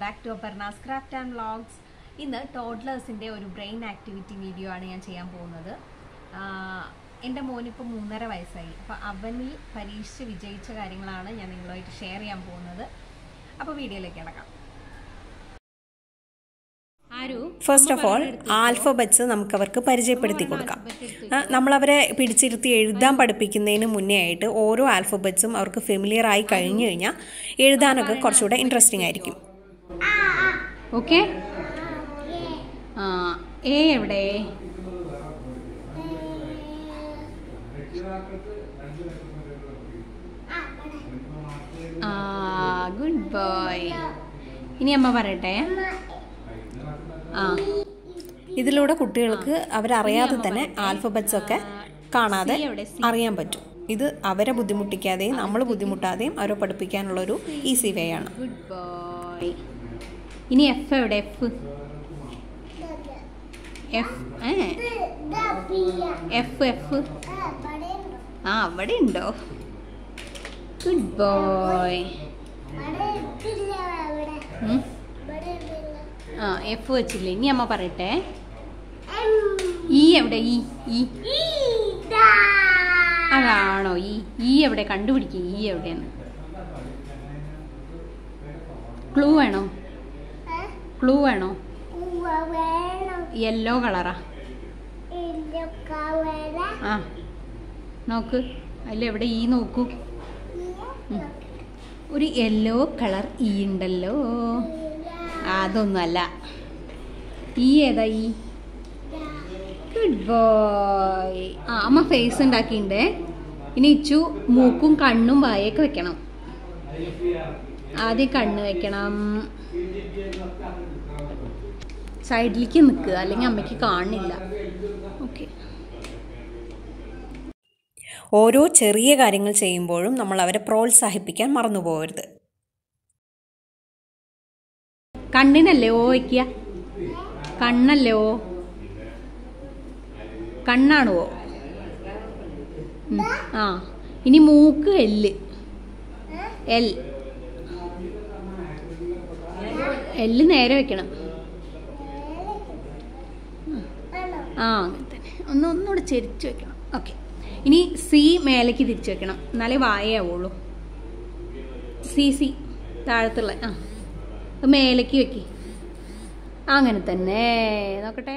Back to Aparna's craft and vlogs ഇന്ന് ടോഡ്ലേഴ്സിൻ്റെ ഒരു ബ്രെയിൻ ആക്ടിവിറ്റി വീഡിയോ ആണ് ഞാൻ ചെയ്യാൻ പോകുന്നത് ആഹ് എൻ്റെ മോനിപ്പോൾ മൂന്നര വയസ്സായി അപ്പോൾ അവനിൽ പരീക്ഷിച്ച് വിജയിച്ച കാര്യങ്ങളാണ് ഞാൻ നിങ്ങളുമായിട്ട് ഷെയർ ചെയ്യാൻ പോകുന്നത് അപ്പോൾ വീഡിയോയിലേക്ക് കിടക്കാം ആരു ഫസ്റ്റ് ഓഫ് ഓൾ ആൽഫബറ്റ്സ് നമുക്കവർക്ക് പരിചയപ്പെടുത്തി കൊടുക്കാം ആ, നമ്മളവരെ പിടിച്ചിരുത്തി എഴുതാൻ പഠിപ്പിക്കുന്നതിന് മുന്നേ ആയിട്ട് ഓരോ ആൽഫബറ്റ്സും അവർക്ക് ഫെമിലിയർ ആയി കഴിഞ്ഞു കഴിഞ്ഞാൽ എഴുതാനൊക്കെ കുറച്ചുകൂടെ ഇൻട്രസ്റ്റിംഗ് ആയിരിക്കും ഓക്കെ ആ എ എവിടെ ആ ഗുഡ് ബോയ് ഇനി അമ്മ പറയട്ടെ ആ ഇതിലൂടെ കുട്ടികൾക്ക് അവരറിയാതെ തന്നെ ആൽഫബറ്റ്സ് ഒക്കെ കാണാതെ അറിയാൻ പറ്റും ഇത് അവരെ ബുദ്ധിമുട്ടിക്കാതെയും നമ്മൾ ബുദ്ധിമുട്ടാതെയും അവരെ പഠിപ്പിക്കാനുള്ളൊരു ഈസി വേ ആണ് ഗുഡ് ബോയ് ഇനി എഫ് എവിടെ എഫ് എഫ് ഏ എഫ് എഫ് ആ അവിടെ ഉണ്ടോ ഗുഡ് ബോയ് ആ എഫ് വെച്ചില്ലേ ഇനി അമ്മ പറയട്ടെ ഈ എവിടെ ഈ ഈ അതാണോ ഈ ഈ എവിടെ കണ്ടുപിടിക്കുക ഈ എവിടെയെന്ന് ക്ലൂ വേണോ ക്ലൂ വേണോ യെല്ലോ കളറാ ആ നോക്ക് അതിലെവിടെ ഈ നോക്കൂ ഉം. ഒരു യെല്ലോ കളർ ഈ ഉണ്ടല്ലോ അതൊന്നുമല്ല ഈ ഏതാ ഈ ഗുഡ് ബോയ് ആ അമ്മ ഫേസ് ഉണ്ടാക്കിയിട്ടുണ്ട് ഇനി ഇച്ചു മൂക്കും കണ്ണും വായൊക്കെ വെക്കണം ആദ്യം കണ്ണ് വെക്കണം സൈഡിലേക്ക് നിൽക്കുക അല്ലെങ്കിൽ അമ്മയ്ക്ക് കാണില്ല ഓക്കെ ഓരോ ചെറിയ കാര്യങ്ങൾ ചെയ്യുമ്പോഴും നമ്മൾ അവരെ പ്രോത്സാഹിപ്പിക്കാൻ മറന്നു പോകരുത് കണ്ണിനല്ലേ ഓ വയ്ക്കുക കണ്ണല്ലേ ഓ കണ്ണാണ് ഓ ഉം. ആ ഇനി മൂക്ക് എല്ല് എൽ എല്ല് നേരെ വെക്കണം ആ അങ്ങനെ തന്നെ ഒന്ന് ഒന്നുകൂടെ ചെരിച്ച് വെക്കണം ഓക്കെ ഇനി സി മേലേക്ക് തിരിച്ച് വെക്കണം എന്നാലേ വായയാവുള്ളൂ സി സി താഴത്തുള്ള ആ അത് മേലേക്ക് വെക്കി അങ്ങനെ തന്നെ നോക്കട്ടെ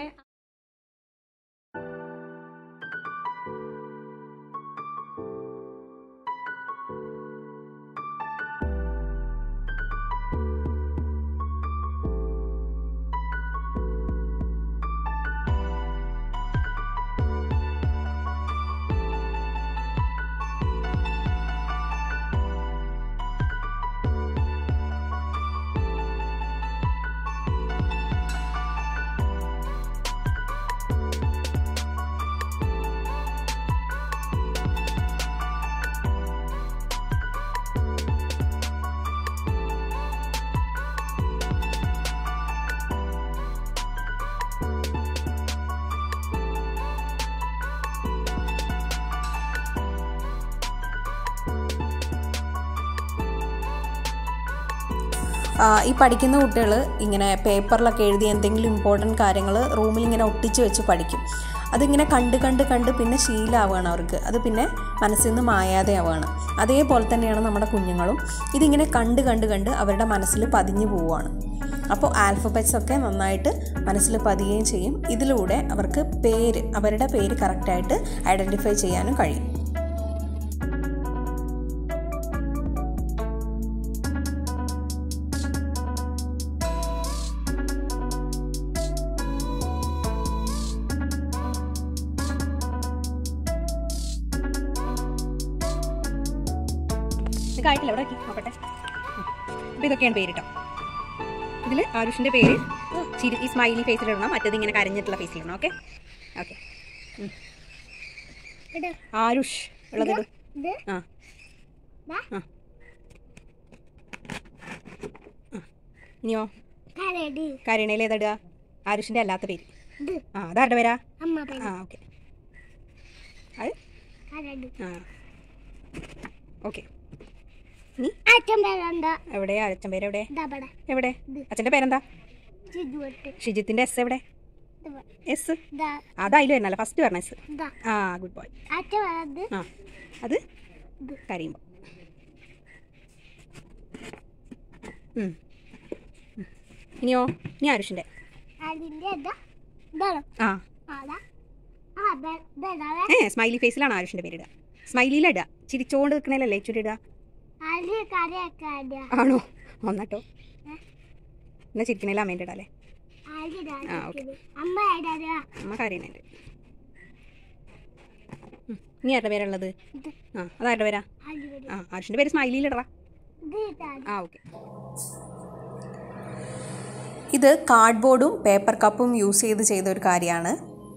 ആ, ഈ പഠിക്കുന്ന കുട്ടികൾ ഇങ്ങനെ പേപ്പറിലൊക്കെ എഴുതി എന്തെങ്കിലും ഇമ്പോർട്ടൻറ്റ് കാര്യങ്ങൾ റൂമിൽ ഇങ്ങനെ ഒട്ടിച്ച് വെച്ച് പഠിക്കും അതിങ്ങനെ കണ്ട് കണ്ട് കണ്ട് പിന്നെ ശീലമാവുകയാണ് അവർക്ക് അത് പിന്നെ മനസ്സിൽ നിന്ന് മായാതെ ആവുകയാണ് അതേപോലെ തന്നെയാണ് നമ്മുടെ കുഞ്ഞുങ്ങളും ഇതിങ്ങനെ കണ്ട് കണ്ട് കണ്ട് അവരുടെ മനസ്സിൽ പതിഞ്ഞു പോവുകയാണ് അപ്പോൾ ആൽഫബറ്റ്സ് ഒക്കെ നന്നായിട്ട് മനസ്സിൽ പതിയുകയും ചെയ്യും ഇതിലൂടെ അവർക്ക് പേര് അവരുടെ പേര് കറക്റ്റായിട്ട് ഐഡൻറ്റിഫൈ ചെയ്യാനും കഴിയും ഇത് കായിട്ടില്ല ഇവിടെ വെക്ക്. നോക്കട്ടെ അപ്പോൾ ഇതൊക്കെയാണ് പേരിട്ടോ ഇതിൽ ആരുഷിൻ്റെ പേര് ചിരി ഈ സ്മൈലി ഫേസിലിടണം മറ്റേത് ഇങ്ങനെ കരഞ്ഞിട്ടുള്ള ഫേസിലിടണം ഓക്കെ ഓക്കെ ആരുഷ് ഉള്ളത് ആ ആ ആ. ഇനിയോ കരുണയിൽ ഏതാ ഇടുക ആരുഷിൻ്റെ അല്ലാത്ത പേര് ആ അതാരുടെ പേരാ ആ ഓക്കെ അത് ആ ഓക്കെ ഇനി അച്ഛൻ പേരെന്താ എവിടെ അച്ഛൻ പേര് എവിടെ ഇതാ ഇവിടെ എവിടെ അച്ഛൻ്റെ പേരെന്താ ചിതുവട്ട് ഷിജിത്തിൻ്റെ എസ് എവിടെ എസ് ഇതാ അതായാലും വരുന്നല്ല ഫസ്റ്റ് പറഞ്ഞ എസ് ഇതാ ആ ഗുഡ് ബോയ് അച്ഛൻ വരത് ആ അത് ഇത്. കരയുമ്പോൾ ഉം. ഉം. ഇനിയോ ഇനി ആരുഷിൻ്റെ അതിന്റെ ഇതാ ഇതാണോ ആ അതാ ആ ഇതാ ഏ സ്മൈലി ഫേസിലാണ് ആരുഷിൻ്റെ പേരിടുക സ്മൈലിയിലിടുക ചിരിച്ചോണ്ട് നിൽക്കണല്ലേ ചുരി ഇടുക അതിൽ കറിയൊക്കെ ഇടുക ആണോ ഒന്നട്ടോ എന്നാ ചിരിക്കണേല അമ്മേൻ്റെ ഇടാല്ലേ അതിടാ ആ, ഓക്കേ. അമ്മ ഇടാ അമ്മ കരയുന്നുണ്ട് ഉം. ഇനി ആരുടെ പേരുള്ളത് ഇത് ആ അതാരുടെ പേരാ അതിൽ ആ ആരുഷിൻ്റെ പേര് സ്മൈലിയിലിടറാ ഇത് ഇതാ ആ ഓക്കെ ഇത് കാർഡ്ബോർഡും പേപ്പർ കപ്പും യൂസ് ചെയ്ത് ചെയ്ത ഒരു കാര്യമാണ്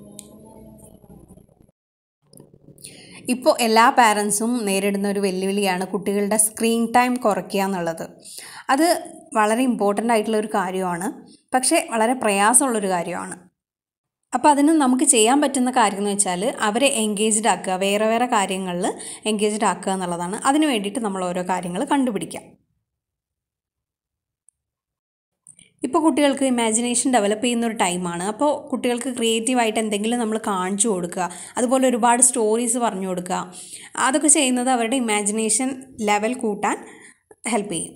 ഇപ്പോൾ എല്ലാ പാരൻസും നേരിടുന്ന ഒരു വെല്ലുവിളിയാണ് കുട്ടികളുടെ സ്ക്രീൻ ടൈം കുറയ്ക്കുക എന്നുള്ളത് അത് വളരെ ഇമ്പോർട്ടൻ്റ് ആയിട്ടുള്ള ഒരു കാര്യമാണ് പക്ഷേ വളരെ പ്രയാസമുള്ളൊരു കാര്യമാണ് അപ്പോൾ അതിന് നമുക്ക് ചെയ്യാൻ പറ്റുന്ന കാര്യം എന്ന് വെച്ചാൽ അവരെ എൻഗേജ്ഡ് ആക്കുക വേറെ വേറെ കാര്യങ്ങളിൽ എൻഗേജ്ഡ് ആക്കുക എന്നുള്ളതാണ് അതിന് വേണ്ടിയിട്ട് നമ്മൾ ഓരോ കാര്യങ്ങൾ കണ്ടുപിടിക്കാം ഇപ്പോൾ കുട്ടികൾക്ക് ഇമാജിനേഷൻ ഡെവലപ്പ് ചെയ്യുന്ന ഒരു ടൈമാണ് അപ്പോൾ കുട്ടികൾക്ക് ക്രിയേറ്റീവായിട്ട് എന്തെങ്കിലും നമ്മൾ കാണിച്ചു കൊടുക്കുക അതുപോലെ ഒരുപാട് സ്റ്റോറീസ് പറഞ്ഞു കൊടുക്കുക അതൊക്കെ ചെയ്യുന്നത് അവരുടെ ഇമാജിനേഷൻ ലെവൽ കൂട്ടാൻ ഹെൽപ്പ് ചെയ്യും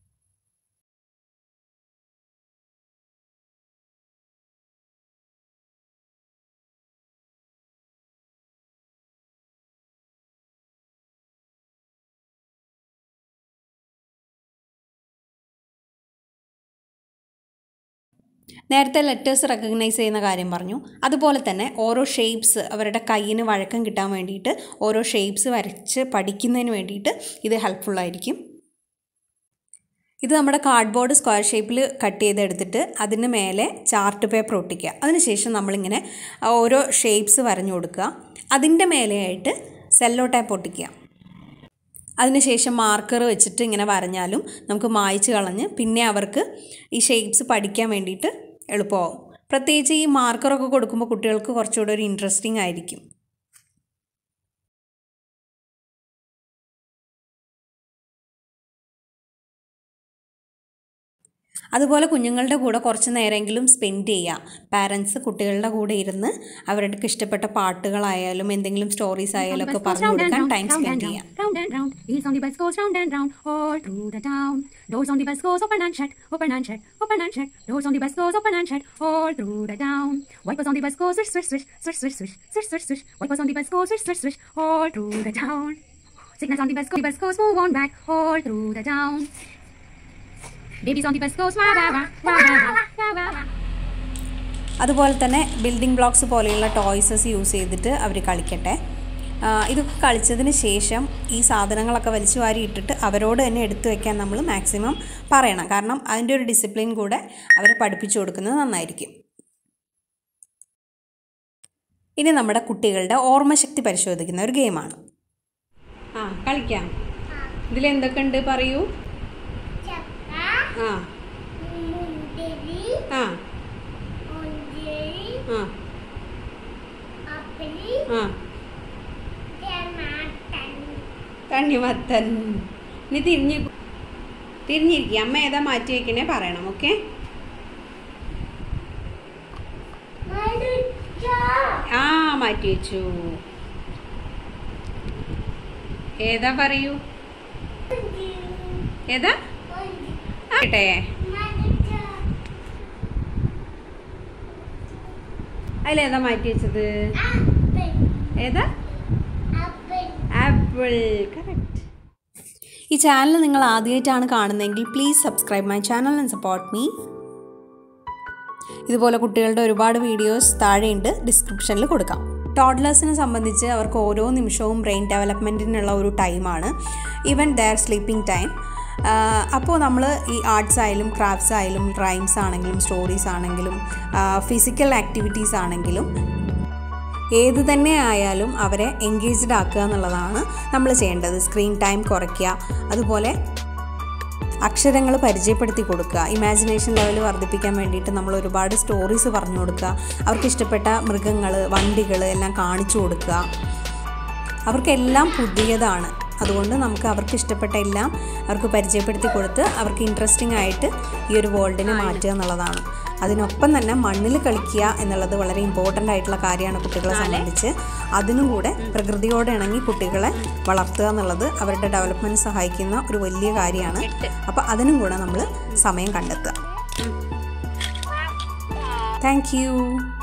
നേരത്തെ ലെറ്റേഴ്സ് റെക്കഗ്നൈസ് ചെയ്യുന്ന കാര്യം പറഞ്ഞു അതുപോലെ തന്നെ ഓരോ ഷേപ്സ് അവരുടെ കയ്യിന് വഴക്കം കിട്ടാൻ വേണ്ടിയിട്ട് ഓരോ ഷേപ്സ് വരച്ച് പഠിക്കുന്നതിന് വേണ്ടിയിട്ട് ഇത് ഹെൽപ്ഫുള്ളായിരിക്കും ഇത് നമ്മുടെ കാർഡ്ബോർഡ് സ്ക്വയർ ഷേപ്പിൽ കട്ട് ചെയ്തെടുത്തിട്ട് അതിന് മേലെ ചാർട്ട് പേപ്പർ ഒട്ടിക്കുക അതിനുശേഷം നമ്മളിങ്ങനെ ഓരോ ഷേപ്സ് വരഞ്ഞു കൊടുക്കുക അതിൻ്റെ മേലെയായിട്ട് സെല്ലോ ടാപ്പ് ഒട്ടിക്കുക അതിനുശേഷം മാർക്കർ വെച്ചിട്ട് ഇങ്ങനെ വരഞ്ഞാലും നമുക്ക് മായ്ച്ച് കളഞ്ഞ് പിന്നെ അവർക്ക് ഈ ഷേപ്സ് പഠിക്കാൻ വേണ്ടിയിട്ട് എളുപ്പമാവും പ്രത്യേകിച്ച് ഈ മാർക്കറൊക്കെ കൊടുക്കുമ്പോൾ കുട്ടികൾക്ക് കുറച്ചുകൂടെ ഒരു ഇൻട്രസ്റ്റിംഗ് ആയിരിക്കും അതുപോലെ കുഞ്ഞുങ്ങളുടെ കൂടെ കുറച്ച് നേരമെങ്കിലും സ്പെൻഡ് ചെയ്യുക പാരൻസ് കുട്ടികളുടെ കൂടെ ഇരുന്ന് അവർക്ക് ഇഷ്ടപ്പെട്ട പാട്ടുകളായാലും എന്തെങ്കിലും സ്റ്റോറീസ് ആയാലും ഒക്കെ പറഞ്ഞു കൊടുക്കാൻ ടൈം സ്പെൻഡ് ചെയ്യാം round and round. Wheels on the bus goes round and round, all through the town. Doors on the bus goes open and shut, open and shut, open and shut. Doors on the bus goes open and shut, all through the town. Wipers on the bus go swish, swish, swish, swish, swish, swish, swish, swish, swish. Wipers on the bus go swish, swish, swish, all through the town. Signals on the bus go, the bus goes move on back, all through the town. Babies on the bus goes wah wah wah wah wah wah wah wah. അതുപോലെ തന്നെ building blocks പോലെയുള്ള ടോയ്സസ് use ചെയ്തിട്ട് അവർ കളിക്കട്ടെ ആ, ഇതൊക്കെ കളിച്ചതിന് ശേഷം ഈ സാധനങ്ങളൊക്കെ വലിച്ചു വാരി ഇട്ടിട്ട് അവരോട് തന്നെ എടുത്തു വെക്കാൻ നമ്മൾ മാക്സിമം പറയണം കാരണം അതിൻ്റെ ഒരു ഡിസിപ്ലിൻ കൂടെ അവരെ പഠിപ്പിച്ചു കൊടുക്കുന്നത് നന്നായിരിക്കും ഇനി നമ്മുടെ കുട്ടികളുടെ ഓർമ്മശക്തി പരിശോധിക്കുന്ന ഒരു ഗെയിമാണ് ആ കളിക്കാം ഇതിൽ എന്തൊക്കെ ഉണ്ട് പറയൂ ചക്ക ആ മുന്തിരി ആ മുന്തിരി ആ ആപ്പിളി ആ ടമാട്ടൻ തണ്ണിമത്തൻ ഇനി തിരിഞ്ഞ് തിരിഞ്ഞിരിക്കുക അമ്മ ഏതാ മാറ്റി വെക്കണേ പറയണം ഓക്കെ മരുച്ച ആ മാറ്റി വെച്ചു ഏതാ പറയൂ ഏതാ ആട്ടെ മരുച്ച അതിലേതാ മാറ്റി വെച്ചത് ആപ്പിൾ ഏതാ ആപ്പിൾ ആപ്പിൾ കറക്റ്റ് ഈ ചാനൽ നിങ്ങൾ ആദ്യമായിട്ടാണ് കാണുന്നതെങ്കിൽ please subscribe my channel and support me ഇതുപോലെ കുട്ടികളുടെ ഒരുപാട് വീഡിയോസ് താഴെയുണ്ട് ഡിസ്ക്രിപ്ഷനിൽ കൊടുക്കാം ടോഡ്ലേഴ്സിനെ സംബന്ധിച്ച് അവർക്ക് ഓരോ നിമിഷവും ബ്രെയിൻ ഡെവലപ്മെൻറ്റിനുള്ള ഒരു ടൈമാണ് ഈവൻ ദയർ സ്ലീപ്പിംഗ് ടൈം അപ്പോൾ നമ്മൾ ഈ ആർട്സ് ആയാലും ക്രാഫ്റ്റ്സ് ആയാലും റൈംസ് ആണെങ്കിലും സ്റ്റോറീസ് ആണെങ്കിലും ഫിസിക്കൽ ആക്ടിവിറ്റീസ് ആണെങ്കിലും ഏത് തന്നെ ആയാലും അവരെ എൻഗേജ്ഡ് ആക്കുക എന്നുള്ളതാണ് നമ്മൾ ചെയ്യേണ്ടത് സ്ക്രീൻ ടൈം കുറയ്ക്കുക അതുപോലെ അക്ഷരങ്ങൾ പരിചയപ്പെടുത്തി കൊടുക്കുക ഇമാജിനേഷൻ ലെവൽ വർദ്ധിപ്പിക്കാൻ വേണ്ടിയിട്ട് നമ്മൾ ഒരുപാട് സ്റ്റോറീസ് പറഞ്ഞു കൊടുക്കുക അവർക്ക് ഇഷ്ടപ്പെട്ട മൃഗങ്ങൾ വണ്ടികൾ എല്ലാം കാണിച്ചു കൊടുക്കുക അവർക്കെല്ലാം പുതിയതാണ് അതുകൊണ്ട് നമുക്ക് അവർക്ക് ഇഷ്ടപ്പെട്ട എല്ലാം അവർക്ക് പരിചയപ്പെടുത്തി കൊടുത്ത് അവർക്ക് ഇൻട്രസ്റ്റിംഗ് ആയിട്ട് ഈ ഒരു വേൾഡിനെ മാറ്റുക എന്നുള്ളതാണ് അതിനൊപ്പം തന്നെ മണ്ണിൽ കളിക്കുക എന്നുള്ളത് വളരെ ഇമ്പോർട്ടൻ്റ് ആയിട്ടുള്ള കാര്യമാണ് കുട്ടികളെ സംബന്ധിച്ച് അതിനും കൂടെ പ്രകൃതിയോട് ഇണങ്ങി കുട്ടികളെ വളർത്തുക എന്നുള്ളത് അവരുടെ ഡെവലപ്മെൻറ്റ് സഹായിക്കുന്ന ഒരു വലിയ കാര്യമാണ് അപ്പോൾ അതിനും കൂടെ നമ്മൾ സമയം കണ്ടെത്തുക താങ്ക് യു